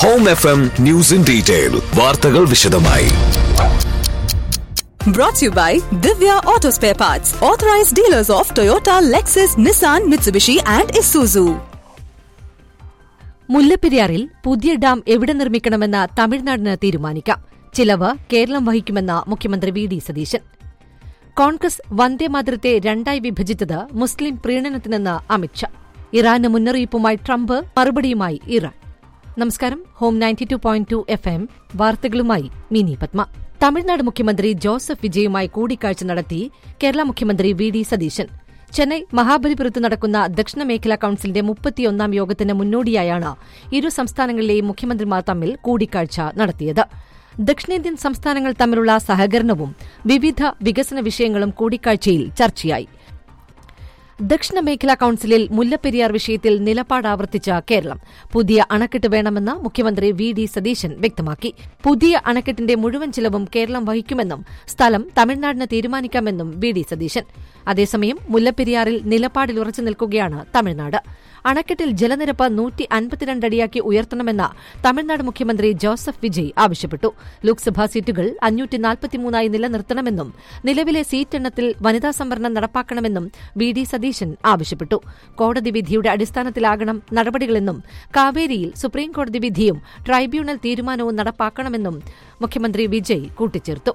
Home F M news in detail വാർത്തകൾ വിശദമായി Brought to you by Divya Auto Spare Parts, authorized dealers of Toyota, Lexus, Nissan, Mitsubishi, and Isuzu. മുല്ലപ്പെരിയാറിൽ പുതിയ dam എവിടെ നിർമ്മിക്കണമെന്ന് തമിഴ്നാടിന് തീരുമാനിക്കാം ചിലവ് കേരളം വഹിക്കുമെന്ന് മുഖ്യമന്ത്രി വി ഡി സതീശൻ കോൺഗ്രസ് വന്ദേമാതരത്തെ രണ്ടായി വിഭജിച്ചത് മുസ്ലിം പ്രീണനത്തിനെന്ന് അമിത്ഷാ ഇറാന് മുന്നറിയിപ്പുമായി ട്രംപ് മറുപടിയുമായി ഇറാൻ നമസ്കാരം home ninety two point two F M വാർത്തകളുമായി മിനി പത്മ തമിഴ്നാട് മുഖ്യമന്ത്രി ജോസഫ് വിജയുമായി കൂടിക്കാഴ്ച നടത്തി കേരള മുഖ്യമന്ത്രി വി ഡി സതീശൻ ചെന്നൈ മഹാബലിപുരത്ത് നടക്കുന്ന ദക്ഷിണ മേഖലാ കൌൺസിലിന്റെ മുപ്പത്തിയൊന്നാം യോഗത്തിന് മുന്നോടിയായാണ് ഇരു സംസ്ഥാനങ്ങളിലെയും മുഖ്യമന്ത്രിമാർ തമ്മിൽ കൂടിക്കാഴ്ച നടത്തിയത് ദക്ഷിണേന്ത്യൻ സംസ്ഥാനങ്ങൾ തമ്മിലുള്ള സഹകരണവും വിവിധ വികസന വിഷയങ്ങളും കൂടിക്കാഴ്ചയിൽ ചർച്ചയായി ദക്ഷിണ മേഖലാ കൌൺസിലിൽ മുല്ലപ്പെരിയാർ വിഷയത്തിൽ നിലപാട് ആവർത്തിച്ച കേരളം പുതിയ അണക്കെട്ട് വേണമെന്ന് മുഖ്യമന്ത്രി വി ഡി സതീശൻ വ്യക്തമാക്കി പുതിയ അണക്കെട്ടിന്റെ മുഴുവൻ ചിലവും കേരളം വഹിക്കുമെന്നും സ്ഥലം തമിഴ്നാടിന് തീരുമാനിക്കാമെന്നും വി ഡി സതീശൻ അതേസമയം മുല്ലപ്പെരിയാറിൽ നിലപാടിൽ ഉറച്ചു നിൽക്കുകയാണ് തമിഴ്നാട് അണക്കെട്ടിൽ ജലനിരപ്പ് നൂറ്റി അൻപത്തിരണ്ട് അടിയാക്കി ഉയർത്തണമെന്ന് തമിഴ്നാട് മുഖ്യമന്ത്രി ജോസഫ് വിജയ് ആവശ്യപ്പെട്ടു ലോക്സഭാ സീറ്റുകൾ അഞ്ഞൂറ്റി നാൽപ്പത്തിമൂന്നായി നിലനിർത്തണമെന്നും നിലവിലെ സീറ്റ് എണ്ണത്തിൽ വനിതാ സംവരണം നടപ്പാക്കണമെന്നും വി ഡി സതീശൻ ആവശ്യപ്പെട്ടു കോടതി വിധിയുടെ അടിസ്ഥാനത്തിലാകണം നടപടികളെന്നും കാവേരിയിൽ സുപ്രീംകോടതി വിധിയും ട്രൈബ്യൂണൽ തീരുമാനവും നടപ്പാക്കണമെന്നും മുഖ്യമന്ത്രി വിജയ് കൂട്ടിച്ചേർത്തു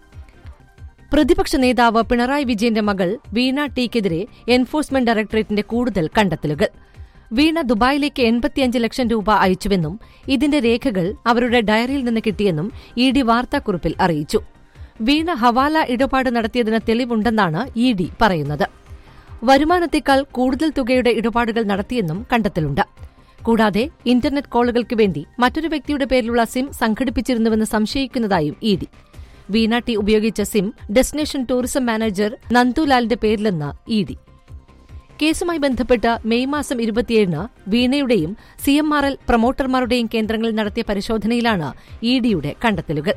പ്രതിപക്ഷ നേതാവ് പിണറായി വിജയന്റെ മകൾ വീണ ടിക്കെതിരെ എൻഫോഴ്സ്മെന്റ് ഡയറക്ടറേറ്റിന്റെ കൂടുതൽ കണ്ടെത്തലുകൾ വീണ ദുബായിലേക്ക് എൺപത്തിയഞ്ച് ലക്ഷം രൂപ അയച്ചുവെന്നും ഇതിന്റെ രേഖകൾ അവരുടെ ഡയറിയിൽ നിന്ന് കിട്ടിയെന്നും ഇ ഡി വാർത്താക്കുറിപ്പിൽ അറിയിച്ചു വീണ ഹവാല ഇടപാട് നടത്തിയതിന് തെളിവുണ്ടെന്നാണ് ഇ ഡി പറയുന്നത് വരുമാനത്തേക്കാൾ കൂടുതൽ തുകയുടെ ഇടപാടുകൾ നടത്തിയെന്നും കണ്ടെത്തലുണ്ട് കൂടാതെ ഇന്റർനെറ്റ് കോളുകൾക്ക് വേണ്ടി മറ്റൊരു വ്യക്തിയുടെ പേരിലുള്ള സിം സംഘടിപ്പിച്ചിരുന്നുവെന്ന് സംശയിക്കുന്നതായും ഇ ഡി വീണ ടി ഉപയോഗിച്ച സിം ഡെസ്റ്റിനേഷൻ ടൂറിസം മാനേജർ നന്ദുലാലിന്റെ പേരിലെന്ന് ഇ ഡി കേസുമായി ബന്ധപ്പെട്ട് മെയ് മാസം ഇരുപത്തിയേഴിന് വീണയുടെയും സി എം ആർ എൽ പ്രൊമോട്ടർമാരുടെയും കേന്ദ്രങ്ങളിൽ നടത്തിയ പരിശോധനയിലാണ് ഇ ഡിയുടെ കണ്ടെത്തലുകൾ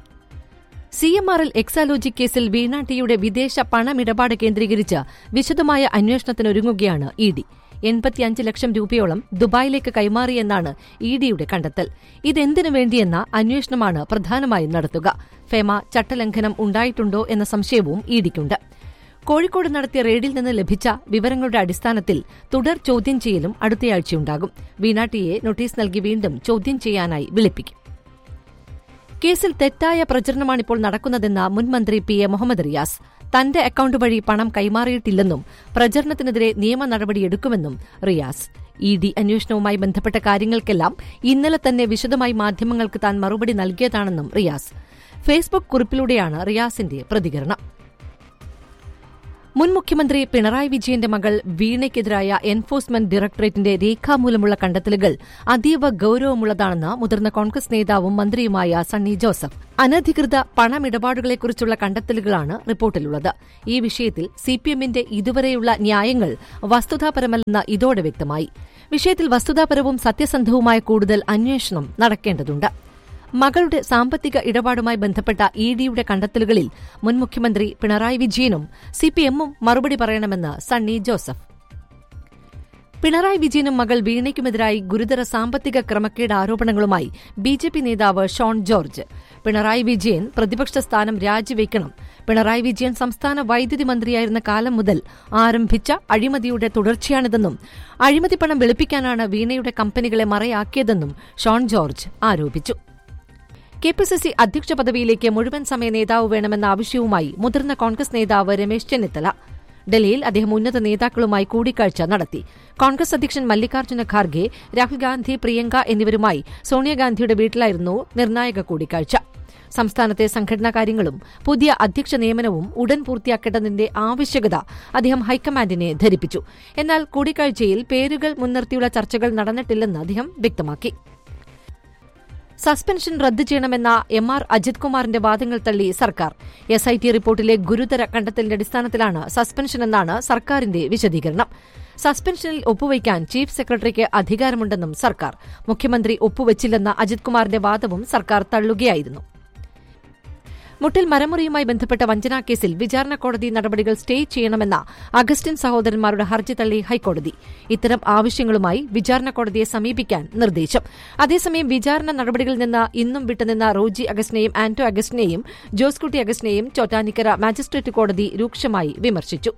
C M R L Exalogic കേസിൽ വീണ ടിയുടെ വിദേശ പണമിടപാട് കേന്ദ്രീകരിച്ച് വിശദമായ അന്വേഷണത്തിനൊരുങ്ങുകയാണ് ഇ ഡി എൺപത്തിയഞ്ച് ലക്ഷം രൂപയോളം ദുബായിലേക്ക് കൈമാറിയെന്നാണ് ഇ ഡിയുടെ കണ്ടെത്തൽ ഇതെന്തിനു വേണ്ടിയെന്ന അന്വേഷണമാണ് പ്രധാനമായും നടത്തുക ഫെമ ചട്ടലംഘനം ഉണ്ടായിട്ടുണ്ടോ എന്ന സംശയവും ഇ ഡിക്കുണ്ട് കോഴിക്കോട് നടത്തിയ റെയ്ഡിൽ നിന്ന് ലഭിച്ച വിവരങ്ങളുടെ അടിസ്ഥാനത്തിൽ തുടർ ചോദ്യം ചെയ്യലും അടുത്തയാഴ്ചയുണ്ടാകും വീണാട്ടിയെ നോട്ടീസ് നൽകി വീണ്ടും ചോദ്യം ചെയ്യാനായി വിളിപ്പിക്കും കേസിൽ തെറ്റായ പ്രചരണമാണിപ്പോൾ നടക്കുന്നതെന്ന് മുൻ മന്ത്രി പി എ മുഹമ്മദ് റിയാസ് തന്റെ അക്കൌണ്ട് വഴി പണം കൈമാറിയിട്ടില്ലെന്നും പ്രചരണത്തിനെതിരെ നിയമ നടപടിയെടുക്കുമെന്നും റിയാസ് ഇ ഡി അന്വേഷണവുമായി ബന്ധപ്പെട്ട കാര്യങ്ങൾക്കെല്ലാം ഇന്നലെ തന്നെ വിശദമായി മാധ്യമങ്ങൾക്ക് താൻ മറുപടി നൽകിയതാണെന്നും റിയാസ് ഫേസ്ബുക്ക് കുറിപ്പിലൂടെയാണ് റിയാസിന്റെ പ്രതികരണം മുൻ മുഖ്യമന്ത്രി പിണറായി വിജയന്റെ മകൾ വീണയ്ക്കെതിരായ എൻഫോഴ്സ്മെന്റ് ഡയറക്ടറേറ്റിന്റെ രേഖാമൂലമുള്ള കണ്ടെത്തലുകൾ അതീവ ഗൌരവമുള്ളതാണെന്ന് മുതിർന്ന കോൺഗ്രസ് നേതാവും മന്ത്രിയുമായ സണ്ണി ജോസഫ് അനധികൃത പണമിടപാടുകളെക്കുറിച്ചുള്ള കണ്ടെത്തലുകളാണ് റിപ്പോർട്ടിലുള്ളത് ഈ വിഷയത്തിൽ സിപിഎമ്മിന്റെ ഇതുവരെയുള്ള ന്യായങ്ങൾ വസ്തുതാപരമല്ലെന്ന് ഇതോടെ വ്യക്തമായി വിഷയത്തിൽ വസ്തുതാപരവും സത്യസന്ധവുമായ കൂടുതൽ അന്വേഷണം നടക്കേണ്ടതുണ്ട് മകളുടെ സാമ്പത്തിക ഇടപാടുമായി ബന്ധപ്പെട്ട ഇ ഡിയുടെ കണ്ടെത്തലുകളിൽ മുൻ മുഖ്യമന്ത്രി പിണറായി വിജയനും സിപിഎമ്മും മറുപടി പറയണമെന്ന് സണ്ണി ജോസഫ് പിണറായി വിജയനും മകൾ വീണയ്ക്കുമെതിരായി ഗുരുതര സാമ്പത്തിക ക്രമക്കേട് ആരോപണങ്ങളുമായി ബി ജെ പി നേതാവ് ഷോൺ ജോർജ് പിണറായി വിജയൻ പ്രതിപക്ഷ സ്ഥാനം രാജിവെക്കണം പിണറായി വിജയൻ സംസ്ഥാന വൈദ്യുതി മന്ത്രിയായിരുന്ന കാലം മുതൽ ആരംഭിച്ച അഴിമതിയുടെ തുടർച്ചയാണിതെന്നും അഴിമതി പണം വെളുപ്പിക്കാനാണ് വീണയുടെ കമ്പനികളെ മറയാക്കിയതെന്നും ഷോൺ ജോർജ് ആരോപിച്ചു കെ പി സി സി അധ്യക്ഷ പദവിയിലേക്ക് മുഴുവൻ സമയ നേതാവ് വേണമെന്ന ആവശ്യവുമായി മുതിർന്ന കോൺഗ്രസ് നേതാവ് രമേശ് ചെന്നിത്തല ഡൽഹിയിൽ അദ്ദേഹം ഉന്നത നേതാക്കളുമായി കൂടിക്കാഴ്ച നടത്തി കോൺഗ്രസ് അധ്യക്ഷൻ മല്ലികാർജ്ജുന ഖാർഗെ രാഹുൽ ഗാന്ധി പ്രിയങ്ക എന്നിവരുമായി സോണിയാഗാന്ധിയുടെ വീട്ടിലായിരുന്നു നിർണായക കൂടിക്കാഴ്ച സംസ്ഥാനത്തെ സംഘടനാ കാര്യങ്ങളും പുതിയ അധ്യക്ഷ നിയമനവും ഉടൻ പൂർത്തിയാക്കേണ്ടതിന്റെ ആവശ്യകത അദ്ദേഹം ഹൈക്കമാൻഡിനെ ധരിപ്പിച്ചു എന്നാൽ കൂടിക്കാഴ്ചയിൽ പേരുകൾ മുൻനിർത്തിയുള്ള ചർച്ചകൾ നടന്നിട്ടില്ലെന്ന് അദ്ദേഹം വ്യക്തമാക്കി സസ്പെൻഷൻ റദ്ദു ചെയ്യണമെന്ന എം ആർ അജിത് കുമാറിന്റെ വാദങ്ങൾ തള്ളി സർക്കാർ എസ് ഐ ടി റിപ്പോർട്ടിലെ ഗുരുതര കണ്ടെത്തലിന്റെ അടിസ്ഥാനത്തിലാണ് സസ്പെൻഷൻ എന്നാണ് സർക്കാരിന്റെ വിശദീകരണം സസ്പെൻഷനിൽ ഒപ്പുവയ്ക്കാൻ ചീഫ് സെക്രട്ടറിക്ക് അധികാരമുണ്ടെന്നും സർക്കാർ മുഖ്യമന്ത്രി ഒപ്പുവച്ചില്ലെന്ന അജിത് കുമാറിന്റെ വാദവും സർക്കാർ തള്ളുകയായിരുന്നു മുട്ടിൽ മരമുറിയുമായി ബന്ധപ്പെട്ട വഞ്ചനാ കേസിൽ വിചാരണ കോടതി നടപടികൾ സ്റ്റേ ചെയ്യണമെന്ന അഗസ്റ്റിൻ സഹോദരന്മാരുടെ ഹർജി തള്ളി ഹൈക്കോടതി ഇത്തരം ആവശ്യങ്ങളുമായി വിചാരണ കോടതിയെ സമീപിക്കാൻ നിർദ്ദേശം അതേസമയം വിചാരണ നടപടികളിൽ നിന്ന് ഇന്നും വിട്ടുനിന്ന റോജി അഗസ്റ്റിനെയും ആന്റോ അഗസ്റ്റിനെയും ജോസ്കുട്ടി അഗസ്റ്റിനെയും ചോറ്റാനിക്കര മാജിസ്ട്രേറ്റ് കോടതി രൂക്ഷമായി വിമർശിച്ചു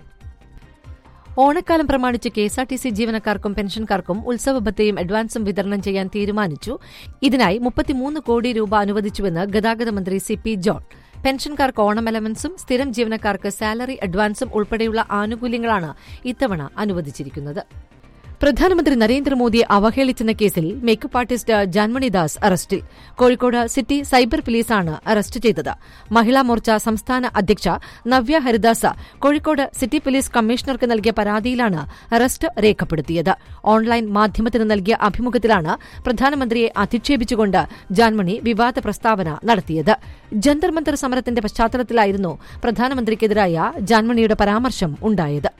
ഓണക്കാലം പ്രമാണിച്ച് കെഎസ്ആർടിസി ജീവനക്കാർക്കും പെൻഷൻകാർക്കും ഉത്സവ ഭത്തയും അഡ്വാൻസും വിതരണം ചെയ്യാൻ തീരുമാനിച്ചു ഇതിനായി മുപ്പത്തിമൂന്ന് കോടി രൂപ അനുവദിച്ചുവെന്ന് ഗതാഗത മന്ത്രി സി പി ജോൺ പെൻഷൻകാർക്ക് ഓണം എലവൻസും സ്ഥിരം ജീവനക്കാർക്ക് സാലറി അഡ്വാൻസും ഉൾപ്പെടെയുള്ള ആനുകൂല്യങ്ങളാണ് ഇത്തവണ അനുവദിച്ചിരിക്കുന്നത് പ്രധാനമന്ത്രി നരേന്ദ്രമോദിയെ അവഹേളിച്ചെന്ന കേസിൽ മേക്കപ്പ് ആർട്ടിസ്റ്റ് ജാൻമണി ദാസ് അറസ്റ്റിൽ കോഴിക്കോട് സിറ്റി സൈബർ പോലീസാണ് അറസ്റ്റ് ചെയ്തത് മഹിളാ മോർച്ച സംസ്ഥാന അധ്യക്ഷ നവ്യ ഹരിദാസ് കോഴിക്കോട് സിറ്റി പോലീസ് കമ്മീഷണർക്ക് നൽകിയ പരാതിയിലാണ് അറസ്റ്റ് രേഖപ്പെടുത്തിയത് ഓൺലൈൻ മാധ്യമത്തിന് നൽകിയ അഭിമുഖത്തിലാണ് പ്രധാനമന്ത്രിയെ അധിക്ഷേപിച്ചുകൊണ്ട് ജാൻമണി വിവാദ പ്രസ്താവന നടത്തിയത് ജന്തർ മന്തർ സമരത്തിന്റെ പശ്ചാത്തലത്തിലായിരുന്നു പ്രധാനമന്ത്രിക്കെതിരായ ജാൻമണിയുടെ പരാമർശം ഉണ്ടായത്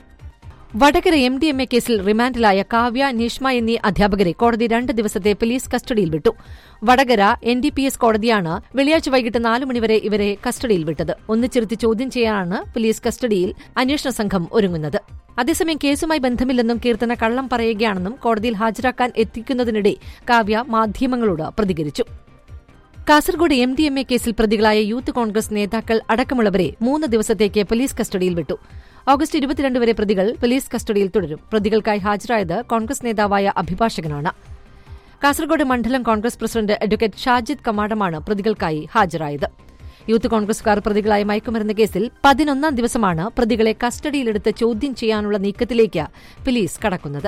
Vadakara M D M A കേസിൽ റിമാൻഡിലായ കാവ്യ നിഷ്മ എന്നീ അധ്യാപകരെ കോടതി രണ്ട് ദിവസത്തെ പോലീസ് കസ്റ്റഡിയിൽ വിട്ടു Vadakara N D P S കോടതിയാണ് വെള്ളിയാഴ്ച വൈകിട്ട് നാല് മണിവരെ ഇവരെ കസ്റ്റഡിയിൽ വിട്ടത് ഒന്നിച്ചിരുത്തി ചോദ്യം ചെയ്യാനാണ് പോലീസ് കസ്റ്റഡിയിൽ അന്വേഷണ സംഘം ഒരുങ്ങുന്നത് അതേസമയം കേസുമായി ബന്ധമില്ലെന്നും കീർത്തന കള്ളം പറയുകയാണെന്നും കോടതിയിൽ ഹാജരാക്കാൻ എത്തിക്കുന്നതിനിടെ കാവ്യ മാധ്യമങ്ങളോട് പ്രതികരിച്ചു Kasaragod M D M A കേസിൽ പ്രതികളായ യൂത്ത് കോൺഗ്രസ് നേതാക്കൾ അടക്കമുള്ളവരെ മൂന്ന് ദിവസത്തേക്ക് പോലീസ് കസ്റ്റഡിയിൽ വിട്ടു ഓഗസ്റ്റ് ഇരുപത്തിരണ്ട് വരെ പ്രതികൾ പോലീസ് കസ്റ്റഡിയിൽ തുടരും പ്രതികൾക്കായി ഹാജരായത് കോൺഗ്രസ് നേതാവായ അഭിഭാഷകനാണ് കാസർഗോഡ് മണ്ഡലം കോൺഗ്രസ് പ്രസിഡന്റ് അഡ്വക്കേറ്റ് ഷാജിദ് കമാഡമാണ് പ്രതികൾക്കായി ഹാജരായത് യൂത്ത് കോൺഗ്രസുകാർ പ്രതികളായ മയക്കുമരുന്ന് കേസിൽ പതിനൊന്നാം ദിവസമാണ് പ്രതികളെ കസ്റ്റഡിയിലെടുത്ത് ചോദ്യം ചെയ്യാനുള്ള നീക്കത്തിലേക്ക് പോലീസ് കടക്കുന്നത്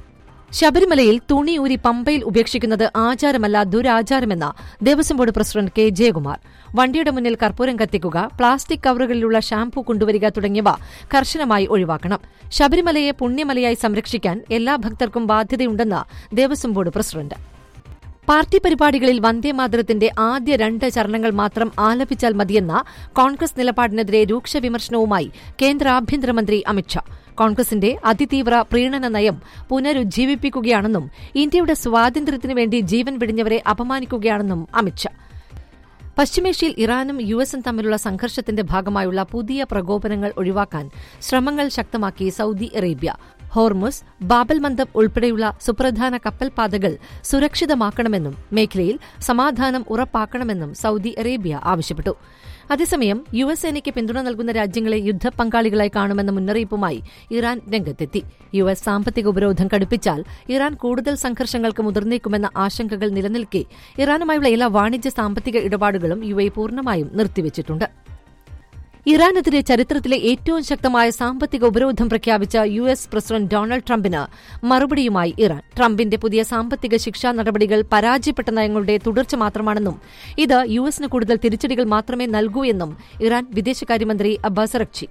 ശബരിമലയിൽ തുണിയൂരി പമ്പയിൽ ഉപേക്ഷിക്കുന്നത് ആചാരമല്ല ദുരാചാരമെന്ന Devaswom board president K Jayakumar വണ്ടിയുടെ മുന്നിൽ കർപ്പൂരം കത്തിക്കുക പ്ലാസ്റ്റിക് കവറുകളിലുള്ള ഷാംപൂ കൊണ്ടുവരിക തുടങ്ങിയവ കർശനമായി ഒഴിവാക്കണം ശബരിമലയെ പുണ്യമലയായി സംരക്ഷിക്കാൻ എല്ലാ ഭക്തർക്കും ബാധ്യതയുണ്ടെന്ന് ദേവസ്വം ബോർഡ് പ്രസിഡന്റ് പാർട്ടി പരിപാടികളിൽ വന്ദേമാതരത്തിന്റെ ആദ്യ രണ്ട് ചരണങ്ങൾ മാത്രം ആലപിച്ചാൽ മതിയെന്ന കോൺഗ്രസ് നിലപാടിനെതിരെ രൂക്ഷ വിമർശനവുമായി കേന്ദ്ര ആഭ്യന്തരമന്ത്രി അമിത്ഷാ കോൺഗ്രസിന്റെ അതിതീവ്ര പ്രീണന നയം പുനരുജ്ജീവിപ്പിക്കുകയാണെന്നും ഇന്ത്യയുടെ സ്വാതന്ത്ര്യത്തിനു വേണ്ടി ജീവൻ വെടിഞ്ഞവരെ അപമാനിക്കുകയാണെന്നും അമിത്ഷാ പശ്ചിമേഷ്യയിൽ ഇറാനും യു എസും തമ്മിലുള്ള സംഘർഷത്തിന്റെ ഭാഗമായുള്ള പുതിയ പ്രകോപനങ്ങൾ ഒഴിവാക്കാൻ ശ്രമങ്ങൾ ശക്തമാക്കി സൌദി അറേബ്യ ഹോർമുസ് ബാബൽ മന്ദം ഉൾപ്പെടെയുള്ള സുപ്രധാന കപ്പൽ പാതകൾ സുരക്ഷിതമാക്കണമെന്നും മേഖലയിൽ സമാധാനം ഉറപ്പാക്കണമെന്നും സൌദി അറേബ്യ ആവശ്യപ്പെട്ടു അതേസമയം യു എസ് സേനയ്ക്ക് പിന്തുണ നൽകുന്ന രാജ്യങ്ങളെ യുദ്ധ പങ്കാളികളായി കാണുമെന്ന മുന്നറിയിപ്പുമായി ഇറാൻ രംഗത്തെത്തി യു എസ് സാമ്പത്തിക ഉപരോധം കടുപ്പിച്ചാൽ ഇറാൻ കൂടുതൽ സംഘർഷങ്ങൾക്ക് മുതിർന്നേക്കുമെന്ന ആശങ്കകൾ നിലനിൽക്കെ ഇറാനുമായുള്ള എല്ലാ വാണിജ്യ സാമ്പത്തിക ഇടപാടുകളും യു എ പൂർണ്ണമായും നിർത്തിവച്ചിട്ടുണ്ട് ഇറാനെതിരെ ചരിത്രത്തിലെ ഏറ്റവും ശക്തമായ സാമ്പത്തിക ഉപരോധം പ്രഖ്യാപിച്ച യു എസ് പ്രസിഡന്റ് ഡൊണാൾഡ് ട്രംപിന് മറുപടിയുമായി ഇറാൻ ട്രംപിന്റെ പുതിയ സാമ്പത്തിക ശിക്ഷാ നടപടികൾ പരാജയപ്പെട്ട നയങ്ങളുടെ തുടർച്ച മാത്രമാണെന്നും ഇത് യു എസിന് കൂടുതൽ തിരിച്ചടികൾ മാത്രമേ നൽകൂ എന്നും ഇറാൻ വിദേശകാര്യമന്ത്രി അബ്ബാസ് അറക്ചി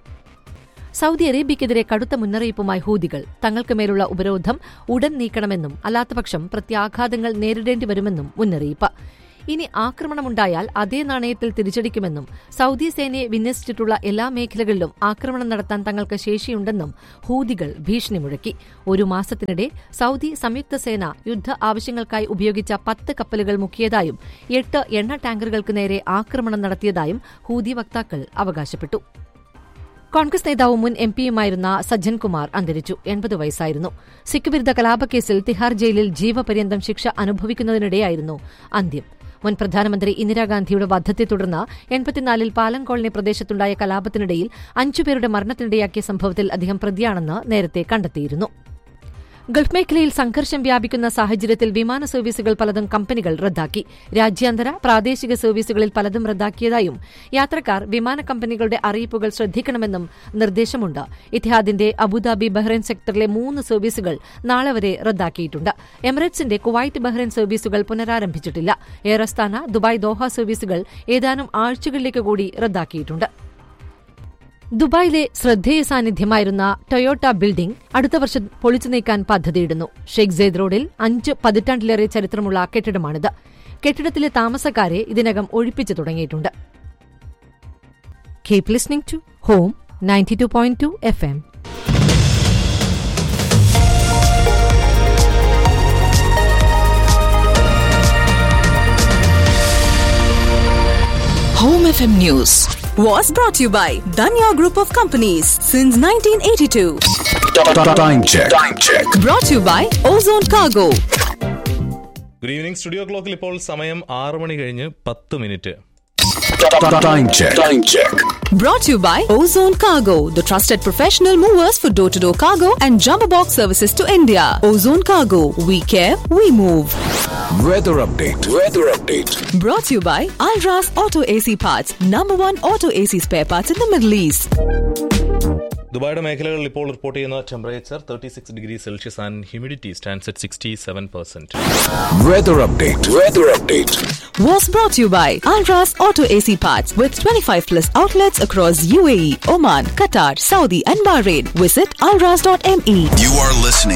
സൌദി അറേബ്യയ്ക്കെതിരെ കടുത്ത മുന്നറിയിപ്പുമായി ഹൂതികൾ തങ്ങൾക്ക് മേലുള്ള ഉപരോധം ഉടൻ നീക്കണമെന്നും അല്ലാത്തപക്ഷം പ്രത്യാഘാതങ്ങൾ നേരിടേണ്ടി വരുമെന്നും മുന്നറിയിപ്പ് ഇനി ആക്രമണമുണ്ടായാൽ അതേ നാണയത്തിൽ തിരിച്ചടിക്കുമെന്നും സൌദി സേനയെ വിന്യസിച്ചിട്ടുള്ള എല്ലാ മേഖലകളിലും ആക്രമണം നടത്താൻ തങ്ങൾക്ക് ശേഷിയുണ്ടെന്നും ഹൂതികൾ ഭീഷണി മുഴക്കി ഒരു മാസത്തിനിടെ സൌദി സംയുക്ത സേന യുദ്ധ ആവശ്യങ്ങൾക്കായി ഉപയോഗിച്ച പത്ത് കപ്പലുകൾ മുക്കിയതായും എട്ട് എണ്ണ ടാങ്കറുകൾക്ക് നേരെ ആക്രമണം നടത്തിയതായും ഹൂതി വക്താക്കൾ അവകാശപ്പെട്ടു കോൺഗ്രസ് നേതാവും മുൻ എം പിയുമായിരുന്ന സജ്ജൻ കുമാർ അന്തരിച്ചു എൺപത് വയസ്സായിരുന്നു സിഖ് വിരുദ്ധ കലാപക്കേസിൽ തിഹാർ ജയിലിൽ ജീവപര്യന്തം ശിക്ഷ അനുഭവിക്കുന്നതിനിടെയായിരുന്നു അന്ത്യം മുൻ പ്രധാനമന്ത്രി ഇന്ദിരാഗാന്ധിയുടെ വധത്തെ തുടർന്ന് എൺപത്തിനാലിൽ പാലം കോളനി പ്രദേശത്തുണ്ടായ കലാപത്തിനിടയിൽ അഞ്ചുപേരുടെ മരണത്തിനിടയാക്കിയ സംഭവത്തിൽ അദ്ദേഹം പ്രതിയാണെന്ന് നേരത്തെ കണ്ടെത്തിയിരുന്നു ഗൾഫ് മേഖലയിൽ സംഘർഷം വ്യാപിക്കുന്ന സാഹചര്യത്തിൽ വിമാന സർവീസുകൾ പലതും കമ്പനികൾ റദ്ദാക്കി രാജ്യാന്തര പ്രാദേശിക സർവീസുകളിൽ പലതും റദ്ദാക്കിയതായും യാത്രക്കാർ വിമാന കമ്പനികളുടെ അറിയിപ്പുകൾ ശ്രദ്ധിക്കണമെന്നും നിർദ്ദേശമുണ്ട് ഇത്തിഹാദിന്റെ അബുദാബി ബഹ്റൈൻ സെക്ടറിലെ മൂന്ന് സർവീസുകൾ നാളെ വരെ റദ്ദാക്കിയിട്ടുണ്ട് എമിറേറ്റ്സിന്റെ കുവൈറ്റ് ബഹ്റൈൻ സർവീസുകൾ പുനരാരംഭിച്ചിട്ടില്ല എയർ അസ്താന ദുബായ് ദോഹ സർവീസുകൾ ഏതാനും ആഴ്ചകളിലേക്ക് കൂടി റദ്ദാക്കിയിട്ടുണ്ട് ദുബായിലെ ശ്രദ്ധേയ സാന്നിധ്യമായിരുന്ന ടൊയോട്ട ബിൽഡിംഗ് അടുത്ത വർഷം പൊളിച്ചു നീക്കാൻ പദ്ധതിയിടുന്നു ഷെയ്ഖ് സെയ്ദ് റോഡിൽ അഞ്ച് പതിറ്റാണ്ടിലേറെ ചരിത്രമുള്ള കെട്ടിടമാണിത് കെട്ടിടത്തിലെ താമസക്കാരെ ഇതിനകം ഒഴിപ്പിച്ചു തുടങ്ങിയിട്ടുണ്ട് keep listening to home ninety two point two F M Home FM News was brought to you by Danya Group of Companies since 1982. Time check. Time check. Brought to you by Ozone Cargo. Good evening studio ക്ലോക്കിൽ ഇപ്പോൾ സമയം ആറ് മണി കഴിഞ്ഞ് പത്ത് minute Time check. Time check. Brought to you by Ozone Cargo, the trusted professional movers for door to door cargo and jumbo box services to India. Ozone Cargo, we care, we move. Weather update. Weather update. Brought to you by Alras Auto AC Parts, number one auto AC spare parts in the Middle East. ദുബായുടെ മേഖലകളിൽ ഇപ്പോൾ report ചെയ്യുന്ന temperature thirty six degree Celsius and humidity stands at sixty seven percent Weather update. Weather update. Was brought to you by Alras Auto AC Parts with 25 plus outlets across UAE, Oman, Qatar, Saudi, and Bahrain. Visit alras.me. You are listening